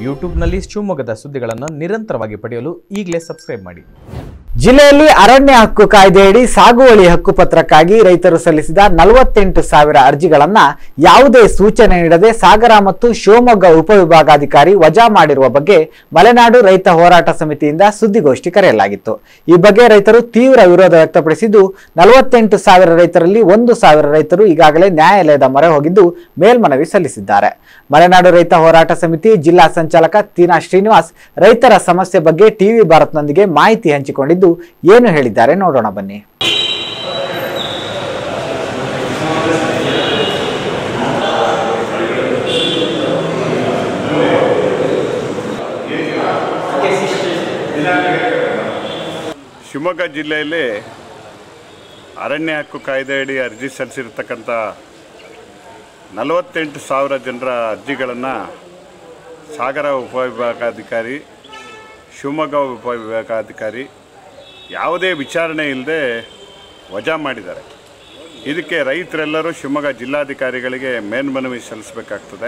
ಯೂಟ್ಯೂಬ್ನಲ್ಲಿ ಶಿವಮೊಗ್ಗದ ಸುದ್ದಿಗಳನ್ನು ನಿರಂತರವಾಗಿ ಪಡೆಯಲು ಈಗಲೇ ಸಬ್ಸ್ಕ್ರೈಬ್ ಮಾಡಿ ಜಿಲ್ಲೆಯಲ್ಲಿ ಅರಣ್ಯ ಹಕ್ಕು ಕಾಯ್ದೆಯಡಿ ಸಾಗುವಳಿ ಹಕ್ಕುಪತ್ರಕ್ಕಾಗಿ ರೈತರು ಸಲ್ಲಿಸಿದ ನಲವತ್ತೆಂಟು ಸಾವಿರ ಅರ್ಜಿಗಳನ್ನ ಯಾವುದೇ ಸೂಚನೆ ನೀಡದೆ ಸಾಗರ ಮತ್ತು ಶಿವಮೊಗ್ಗ ಉಪವಿಭಾಗಾಧಿಕಾರಿ ವಜಾ ಮಾಡಿರುವ ಬಗ್ಗೆ ಮಲೆನಾಡು ರೈತ ಹೋರಾಟ ಸಮಿತಿಯಿಂದ ಸುದ್ದಿಗೋಷ್ಠಿ ಕರೆಯಲಾಗಿತ್ತು ಈ ಬಗ್ಗೆ ರೈತರು ತೀವ್ರ ವಿರೋಧ ವ್ಯಕ್ತಪಡಿಸಿದ್ದು ನಲವತ್ತೆಂಟು ಸಾವಿರ ರೈತರಲ್ಲಿ ಒಂದು ಸಾವಿರ ರೈತರು ಈಗಾಗಲೇ ನ್ಯಾಯಾಲಯದ ಮೊರೆ ಹೋಗಿದ್ದು ಮೇಲ್ಮನವಿ ಸಲ್ಲಿಸಿದ್ದಾರೆ ಮಲೆನಾಡು ರೈತ ಹೋರಾಟ ಸಮಿತಿ ಜಿಲ್ಲಾ ಸಂಚಾಲಕ ತೀನಾ ಶ್ರೀನಿವಾಸ್ ರೈತರ ಸಮಸ್ಯೆ ಬಗ್ಗೆ ಟಿವಿ ಭಾರತ್ನೊಂದಿಗೆ ಮಾಹಿತಿ ಹಂಚಿಕೊಂಡಿದ್ದು ಏನು ಹೇಳಿದ್ದಾರೆ ನೋಡೋಣ ಬನ್ನಿ ಶಿವಮೊಗ್ಗ ಜಿಲ್ಲೆಯಲ್ಲಿ ಅರಣ್ಯ ಹಕ್ಕು ಕಾಯ್ದೆಯಡಿ ಅರ್ಜಿ ಸಲ್ಲಿಸಿರ್ತಕ್ಕಂಥ ನಲವತ್ತೆಂಟು ಸಾವಿರ ಜನರ ಅರ್ಜಿಗಳನ್ನು ಸಾಗರ ಉಪವಿಭಾಗಾಧಿಕಾರಿ ಶಿವಮೊಗ್ಗ ಉಪವಿಭಾಗಾಧಿಕಾರಿ ಯಾವುದೇ ವಿಚಾರಣೆ ಇಲ್ಲದೆ ವಜಾ ಮಾಡಿದ್ದಾರೆ ಇದಕ್ಕೆ ರೈತರೆಲ್ಲರೂ ಶಿವಮೊಗ್ಗ ಜಿಲ್ಲಾಧಿಕಾರಿಗಳಿಗೆ ಮೇಲ್ಮನವಿ ಸಲ್ಲಿಸಬೇಕಾಗ್ತದೆ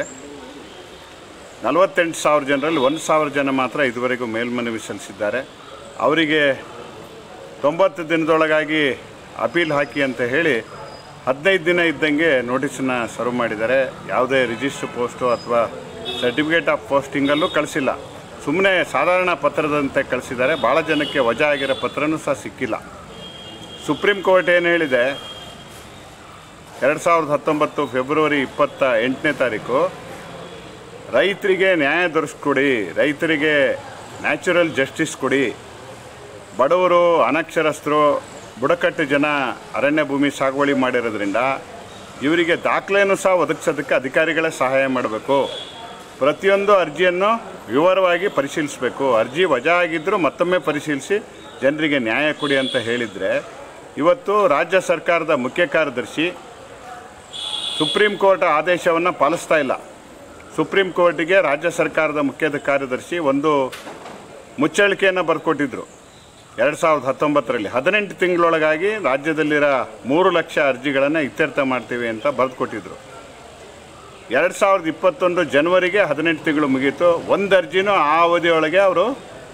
ನಲವತ್ತೆಂಟು ಸಾವಿರ ಜನರಲ್ಲಿ ಒಂದು ಸಾವಿರ ಜನ ಮಾತ್ರ ಇದುವರೆಗೂ ಮೇಲ್ಮನವಿ ಸಲ್ಲಿಸಿದ್ದಾರೆ ಅವರಿಗೆ ತೊಂಬತ್ತು ದಿನದೊಳಗಾಗಿ ಅಪೀಲ್ ಹಾಕಿ ಅಂತ ಹೇಳಿ ಹದಿನೈದು ದಿನ ಇದ್ದಂಗೆ ನೋಟಿಸನ್ನು ಸರ್ವ್ ಮಾಡಿದ್ದಾರೆ ಯಾವುದೇ ರಿಜಿಸ್ಟರ್ ಪೋಸ್ಟು ಅಥವಾ ಸರ್ಟಿಫಿಕೇಟ್ ಆಫ್ ಪೋಸ್ಟಿಂಗಲ್ಲೂ ಕಳಿಸಿಲ್ಲ ಸುಮ್ಮನೆ ಸಾಧಾರಣ ಪತ್ರದಂತೆ ಕಳಿಸಿದ್ದಾರೆ ಭಾಳ ಜನಕ್ಕೆ ವಜಾ ಆಗಿರೋ ಪತ್ರನೂ ಸಹ ಸಿಕ್ಕಿಲ್ಲ ಸುಪ್ರೀಂ ಕೋರ್ಟ್ ಏನು ಹೇಳಿದೆ ಎರಡು ಸಾವಿರದ ಹತ್ತೊಂಬತ್ತು ಫೆಬ್ರವರಿ ಇಪ್ಪತ್ತ ಎಂಟನೇ ತಾರೀಕು ರೈತರಿಗೆ ನ್ಯಾಯ ದೊರಕಿಸ್ಕೊಡಿ ರೈತರಿಗೆ ನ್ಯಾಚುರಲ್ ಜಸ್ಟಿಸ್ ಕೊಡಿ ಬಡವರು ಅನಕ್ಷರಸ್ಥರು ಬುಡಕಟ್ಟು ಜನ ಅರಣ್ಯ ಭೂಮಿ ಸಾಗುವಳಿ ಮಾಡಿರೋದ್ರಿಂದ ಇವರಿಗೆ ದಾಖಲೆಯನ್ನು ಸಹ ಒದಗಿಸೋದಕ್ಕೆ ಅಧಿಕಾರಿಗಳೇ ಸಹಾಯ ಮಾಡಬೇಕು ಪ್ರತಿಯೊಂದು ಅರ್ಜಿಯನ್ನು ವಿವರವಾಗಿ ಪರಿಶೀಲಿಸಬೇಕು ಅರ್ಜಿ ವಜಾ ಆಗಿದ್ದರೂ ಮತ್ತೊಮ್ಮೆ ಪರಿಶೀಲಿಸಿ ಜನರಿಗೆ ನ್ಯಾಯ ಕೊಡಿ ಅಂತ ಹೇಳಿದರೆ ಇವತ್ತು ರಾಜ್ಯ ಸರ್ಕಾರದ ಮುಖ್ಯ ಕಾರ್ಯದರ್ಶಿ ಸುಪ್ರೀಂ ಕೋರ್ಟ್ ಆದೇಶವನ್ನು ಪಾಲಿಸ್ತಾ ಇಲ್ಲ ಸುಪ್ರೀಂ ಕೋರ್ಟಿಗೆ ರಾಜ್ಯ ಸರ್ಕಾರದ ಮುಖ್ಯ ಕಾರ್ಯದರ್ಶಿ ಒಂದು ಮುಚ್ಚಳಿಕೆಯನ್ನು ಬರ್ಕೊಟ್ಟಿದ್ರು ಎರಡು ಸಾವಿರದ ಹತ್ತೊಂಬತ್ತರಲ್ಲಿ ಹದಿನೆಂಟು ತಿಂಗಳೊಳಗಾಗಿ ರಾಜ್ಯದಲ್ಲಿರೋ ಮೂರು ಲಕ್ಷ ಅರ್ಜಿಗಳನ್ನು ಇತ್ಯರ್ಥ ಮಾಡ್ತೀವಿ ಅಂತ ಬರೆದು ಕೊಟ್ಟಿದ್ರು ಎರಡು ಸಾವಿರದ ಇಪ್ಪತ್ತೊಂದು ಜನವರಿಗೆ ಹದಿನೆಂಟು ತಿಂಗಳು ಮುಗೀತು ಒಂದು ಅರ್ಜಿನೂ ಆ ಅವಧಿಯೊಳಗೆ ಅವರು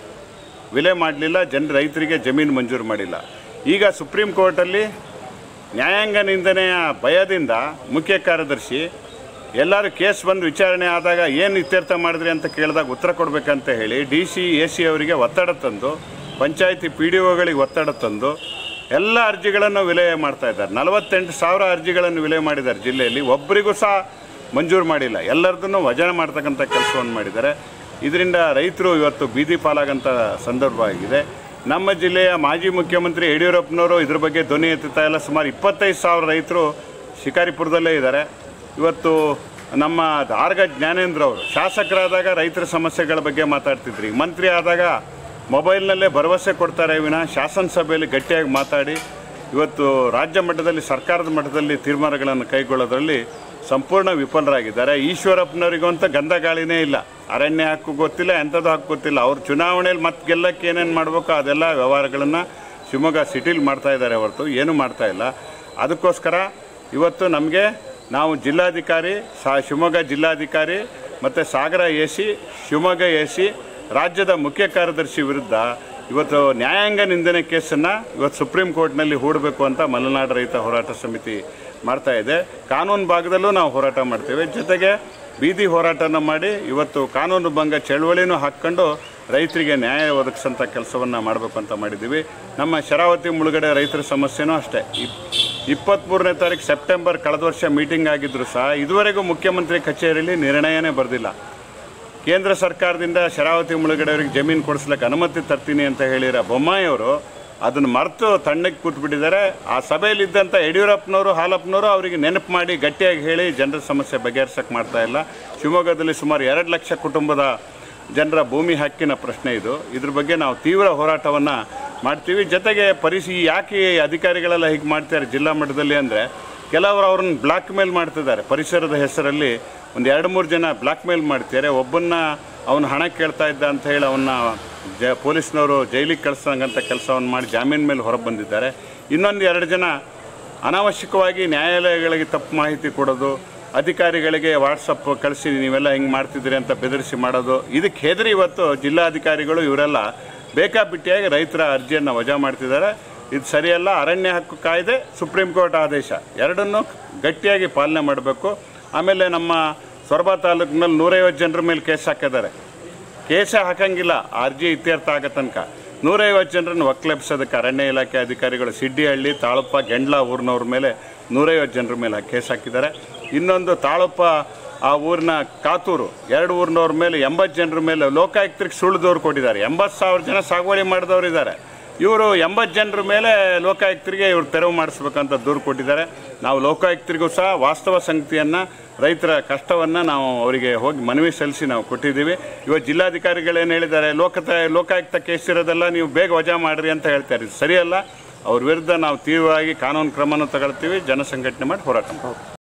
ವಿಲೆ ಮಾಡಲಿಲ್ಲ ಜನ ರೈತರಿಗೆ ಜಮೀನು ಮಂಜೂರು ಮಾಡಿಲ್ಲ ಈಗ ಸುಪ್ರೀಂ ಕೋರ್ಟಲ್ಲಿ ನ್ಯಾಯಾಂಗ ನಿಂದನೆಯ ಭಯದಿಂದ ಮುಖ್ಯ ಕಾರ್ಯದರ್ಶಿ ಎಲ್ಲರೂ ಕೇಸ್ ಬಂದು ವಿಚಾರಣೆ ಆದಾಗ ಏನು ಇತ್ಯರ್ಥ ಮಾಡಿದ್ರಿ ಅಂತ ಕೇಳಿದಾಗ ಉತ್ತರ ಕೊಡಬೇಕಂತ ಹೇಳಿ ಡಿ ಸಿ ಎ ಸಿ ಅವರಿಗೆ ಒತ್ತಡ ತಂದು ಪಂಚಾಯತಿ ಪಿ ಡಿ ಒಗಳಿಗೆ ಒತ್ತಡ ತಂದು ಎಲ್ಲ ಅರ್ಜಿಗಳನ್ನು ವಿಲಯ ಮಾಡ್ತಾ ಇದ್ದಾರೆ ನಲವತ್ತೆಂಟು ಸಾವಿರ ಅರ್ಜಿಗಳನ್ನು ವಿಲಯ ಮಾಡಿದ್ದಾರೆ ಜಿಲ್ಲೆಯಲ್ಲಿ ಒಬ್ಬರಿಗೂ ಸಹ ಮಂಜೂರು ಮಾಡಿಲ್ಲ ಎಲ್ಲರದನ್ನು ವಜನ ಮಾಡ್ತಕ್ಕಂಥ ಕೆಲಸವನ್ನು ಮಾಡಿದ್ದಾರೆ ಇದರಿಂದ ರೈತರು ಇವತ್ತು ಬೀದಿ ಪಾಲಾಗಂಥ ಸಂದರ್ಭ ಆಗಿದೆ ನಮ್ಮ ಜಿಲ್ಲೆಯ ಮಾಜಿ ಮುಖ್ಯಮಂತ್ರಿ ಯಡಿಯೂರಪ್ಪನವರು ಇದ್ರ ಬಗ್ಗೆ ಧ್ವನಿ ಎತ್ತುತ್ತಾ ಇಲ್ಲ ಸುಮಾರು ಇಪ್ಪತ್ತೈದು ಸಾವಿರ ರೈತರು ಶಿಕಾರಿಪುರದಲ್ಲೇ ಇದ್ದಾರೆ ಇವತ್ತು ನಮ್ಮ ಆರ್ಗ ಜ್ಞಾನೇಂದ್ರ ಅವರು ಶಾಸಕರಾದಾಗ ರೈತರ ಸಮಸ್ಯೆಗಳ ಬಗ್ಗೆ ಮಾತಾಡ್ತಿದ್ರು ಈಗ ಮಂತ್ರಿ ಆದಾಗ ಮೊಬೈಲ್ನಲ್ಲೇ ಭರವಸೆ ಕೊಡ್ತಾರೆ ವಿನ ಶಾಸನಸಭೆಯಲ್ಲಿ ಗಟ್ಟಿಯಾಗಿ ಮಾತಾಡಿ ಇವತ್ತು ರಾಜ್ಯ ಮಟ್ಟದಲ್ಲಿ ಸರ್ಕಾರದ ಮಟ್ಟದಲ್ಲಿ ತೀರ್ಮಾನಗಳನ್ನು ಕೈಗೊಳ್ಳೋದ್ರಲ್ಲಿ ಸಂಪೂರ್ಣ ವಿಫಲರಾಗಿದ್ದಾರೆ ಈಶ್ವರಪ್ಪನವರಿಗೂ ಅಂತ ಗಂಧ ಗಾಳಿನೇ ಇಲ್ಲ ಅರಣ್ಯ ಹಕ್ಕು ಗೊತ್ತಿಲ್ಲ ಎಂಥದ್ದು ಹಕ್ಕು ಗೊತ್ತಿಲ್ಲ ಅವ್ರು ಚುನಾವಣೆಯಲ್ಲಿ ಮತ್ತೆ ಗೆಲ್ಲಕ್ಕೆ ಏನೇನು ಮಾಡಬೇಕೋ ಅದೆಲ್ಲ ವ್ಯವಹಾರಗಳನ್ನು ಶಿವಮೊಗ್ಗ ಸಿಟಿಲಿ ಮಾಡ್ತಾ ಇದ್ದಾರೆ ಹೊರತು ಏನೂ ಮಾಡ್ತಾ ಇಲ್ಲ ಅದಕ್ಕೋಸ್ಕರ ಇವತ್ತು ನಮಗೆ ನಾವು ಜಿಲ್ಲಾಧಿಕಾರಿ ಸಾ ಶಿವಮೊಗ್ಗ ಜಿಲ್ಲಾಧಿಕಾರಿ ಮತ್ತು Sagar A C Shivamogga A C ರಾಜ್ಯದ ಮುಖ್ಯ ಕಾರ್ಯದರ್ಶಿ ವಿರುದ್ಧ ಇವತ್ತು ನ್ಯಾಯಾಂಗ ನಿಂದನೆ ಕೇಸನ್ನು ಇವತ್ತು ಸುಪ್ರೀಂ ಕೋರ್ಟ್ನಲ್ಲಿ ಹೂಡಬೇಕು ಅಂತ ಮಲೆನಾಡು ರೈತ ಹೋರಾಟ ಸಮಿತಿ ಮಾಡ್ತಾ ಇದೆ ಕಾನೂನು ಭಾಗದಲ್ಲೂ ನಾವು ಹೋರಾಟ ಮಾಡ್ತೇವೆ ಜೊತೆಗೆ ಬೀದಿ ಹೋರಾಟನ ಮಾಡಿ ಇವತ್ತು ಕಾನೂನು ಭಂಗ ಚಳವಳಿನೂ ಹಾಕ್ಕೊಂಡು ರೈತರಿಗೆ ನ್ಯಾಯ ಒದಗಿಸೋಂಥ ಕೆಲಸವನ್ನು ಮಾಡಬೇಕು ಅಂತ ಮಾಡಿದ್ದೀವಿ ನಮ್ಮ ಶರಾವತಿ ಮುಳುಗಡೆ ರೈತರ ಸಮಸ್ಯೆನೂ ಅಷ್ಟೇ ಇಪ್ ಇಪ್ಪತ್ತ್ಮೂರನೇ ತಾರೀಕು ಸೆಪ್ಟೆಂಬರ್ ಕಳೆದ ವರ್ಷ ಮೀಟಿಂಗ್ ಆಗಿದ್ದರೂ ಸಹ ಇದುವರೆಗೂ ಮುಖ್ಯಮಂತ್ರಿ ಕಚೇರಿಯಲ್ಲಿ ನಿರ್ಣಯನೇ ಬರೆದಿಲ್ಲ ಕೇಂದ್ರ ಸರ್ಕಾರದಿಂದ ಶರಾವತಿ ಮುಳುಗಡೆಯವರಿಗೆ ಜಮೀನು ಕೊಡಿಸ್ಲಿಕ್ಕೆ ಅನುಮತಿ ತರ್ತೀನಿ ಅಂತ ಹೇಳಿರೋ ಬೊಮ್ಮಾಯಿಯವರು ಅದನ್ನು ಮರೆತು ತಣ್ಣಗೆ ಕೂತ್ಬಿಟ್ಟಿದ್ದಾರೆ ಆ ಸಭೆಯಲ್ಲಿದ್ದಂಥ ಯಡಿಯೂರಪ್ಪನವರು ಹಾಲಪ್ಪನವರು ಅವರಿಗೆ ನೆನಪು ಮಾಡಿ ಗಟ್ಟಿಯಾಗಿ ಹೇಳಿ ಜನರ ಸಮಸ್ಯೆ ಬಗೆಹರಿಸಕ್ಕೆ ಮಾಡ್ತಾ ಇಲ್ಲ ಶಿವಮೊಗ್ಗದಲ್ಲಿ ಸುಮಾರು ಎರಡು ಲಕ್ಷ ಕುಟುಂಬದ ಜನರ ಭೂಮಿ ಹಕ್ಕಿನ ಪ್ರಶ್ನೆ ಇದು ಇದ್ರ ಬಗ್ಗೆ ನಾವು ತೀವ್ರ ಹೋರಾಟವನ್ನು ಮಾಡ್ತೀವಿ ಜೊತೆಗೆ ಪರಿಸಿ ಯಾಕೆ ಈ ಅಧಿಕಾರಿಗಳೆಲ್ಲ ಹೀಗೆ ಮಾಡ್ತಾರೆ ಜಿಲ್ಲಾ ಮಟ್ಟದಲ್ಲಿ ಅಂದರೆ ಕೆಲವರು ಅವ್ರನ್ನ ಬ್ಲಾಕ್ ಮೇಲ್ ಮಾಡ್ತಿದ್ದಾರೆ ಪರಿಸರದ ಹೆಸರಲ್ಲಿ ಒಂದು ಎರಡು ಮೂರು ಜನ ಬ್ಲಾಕ್ ಮೇಲ್ ಮಾಡ್ತಾರೆ ಒಬ್ಬನ್ನ ಅವನು ಹಣ ಕೇಳ್ತಾ ಇದ್ದ ಅಂತ ಹೇಳಿ ಅವನ್ನ ಜ ಪೊಲೀಸ್ನವರು ಜೈಲಿಗೆ ಕಳಿಸಂಗಂಥ ಕೆಲಸವನ್ನು ಮಾಡಿ ಜಾಮೀನು ಮೇಲೆ ಹೊರಗೆ ಬಂದಿದ್ದಾರೆ ಇನ್ನೊಂದು ಎರಡು ಜನ ಅನಾವಶ್ಯಕವಾಗಿ ನ್ಯಾಯಾಲಯಗಳಿಗೆ ತಪ್ಪು ಮಾಹಿತಿ ಕೊಡೋದು ಅಧಿಕಾರಿಗಳಿಗೆ ವಾಟ್ಸಪ್ ಕಳಿಸಿ ನೀವೆಲ್ಲ ಹಿಂಗೆ ಮಾಡ್ತಿದ್ದೀರಿ ಅಂತ ಬೆದರಿಸಿ ಮಾಡೋದು ಇದಕ್ಕೆ ಹೆದರಿ ಇವತ್ತು ಜಿಲ್ಲಾಧಿಕಾರಿಗಳು ಇವರೆಲ್ಲ ಬೇಕಾಬಿಟ್ಟಿಯಾಗಿ ರೈತರ ಅರ್ಜಿಯನ್ನು ವಜಾ ಮಾಡ್ತಿದ್ದಾರೆ ಇದು ಸರಿಯಲ್ಲ ಅರಣ್ಯ ಹಕ್ಕು ಕಾಯ್ದೆ ಸುಪ್ರೀಂ ಕೋರ್ಟ್ ಆದೇಶ ಎರಡನ್ನೂ ಗಟ್ಟಿಯಾಗಿ ಪಾಲನೆ ಮಾಡಬೇಕು ಆಮೇಲೆ ನಮ್ಮ ಸೊರಬ ತಾಲೂಕಿನಲ್ಲಿ ನೂರೈವತ್ತು ಜನರ ಮೇಲೆ ಕೇಸ್ ಹಾಕಿದ್ದಾರೆ ಕೇಸೇ ಹಾಕಂಗಿಲ್ಲ ಅರ್ಜಿ ಇತ್ಯರ್ಥ ಆಗೋ ತನಕ ನೂರೈವತ್ತು ಜನರನ್ನು ಒಕ್ಕಲೆಬ್ಸೋದಕ್ಕೆ ಅರಣ್ಯ ಇಲಾಖೆ ಅಧಿಕಾರಿಗಳು ಸಿಡ್ಡಿಹಳ್ಳಿ ತಾಳಪ್ಪ ಗೆಂಡ್ಲ ಊರಿನವ್ರ ಮೇಲೆ ನೂರೈವತ್ತು ಜನರ ಮೇಲೆ ಕೇಸ್ ಹಾಕಿದ್ದಾರೆ ಇನ್ನೊಂದು ತಾಳಪ್ಪ ಆ ಊರಿನ ಕಾತೂರು ಎರಡು ಊರಿನವ್ರ ಮೇಲೆ ಎಂಬತ್ತು ಜನರ ಮೇಲೆ ಲೋಕಾಯುಕ್ತರಿಗೆ ಸುಳ್ಳು ದೂರು ಕೊಟ್ಟಿದ್ದಾರೆ ಎಂಬತ್ತು ಸಾವಿರ ಜನ ಸಾಗುವಳಿ ಮಾಡಿದವರು ಇದ್ದಾರೆ ಇವರು ಎಂಬತ್ತು ಜನರ ಮೇಲೆ ಲೋಕಾಯುಕ್ತರಿಗೆ ಇವರು ತೆರವು ಮಾಡಿಸ್ಬೇಕಂತ ದೂರು ಕೊಟ್ಟಿದ್ದಾರೆ ನಾವು ಲೋಕಾಯುಕ್ತರಿಗೂ ಸಹ ವಾಸ್ತವ ಸಂಗತಿಯನ್ನು ರೈತರ ಕಷ್ಟವನ್ನು ನಾವು ಅವರಿಗೆ ಹೋಗಿ ಮನವಿ ಸಲ್ಲಿಸಿ ನಾವು ಕೊಟ್ಟಿದ್ದೀವಿ ಇವತ್ತು ಜಿಲ್ಲಾಧಿಕಾರಿಗಳೇನು ಹೇಳಿದ್ದಾರೆ ಲೋಕತ ಲೋಕಾಯುಕ್ತ ಕೇಸ್ ಇರೋದೆಲ್ಲ ನೀವು ಬೇಗ ವಜಾ ಮಾಡಿರಿ ಅಂತ ಹೇಳ್ತಾರೆ ಇದು ಸರಿಯಲ್ಲ ಅವ್ರ ವಿರುದ್ಧ ನಾವು ತೀವ್ರವಾಗಿ ಕಾನೂನು ಕ್ರಮನೂ ತಗೊಳ್ತೀವಿ ಜನಸಂಘಟನೆ ಮಾಡಿ ಹೋರಾಟ ಮಾಡ್ತೀವಿ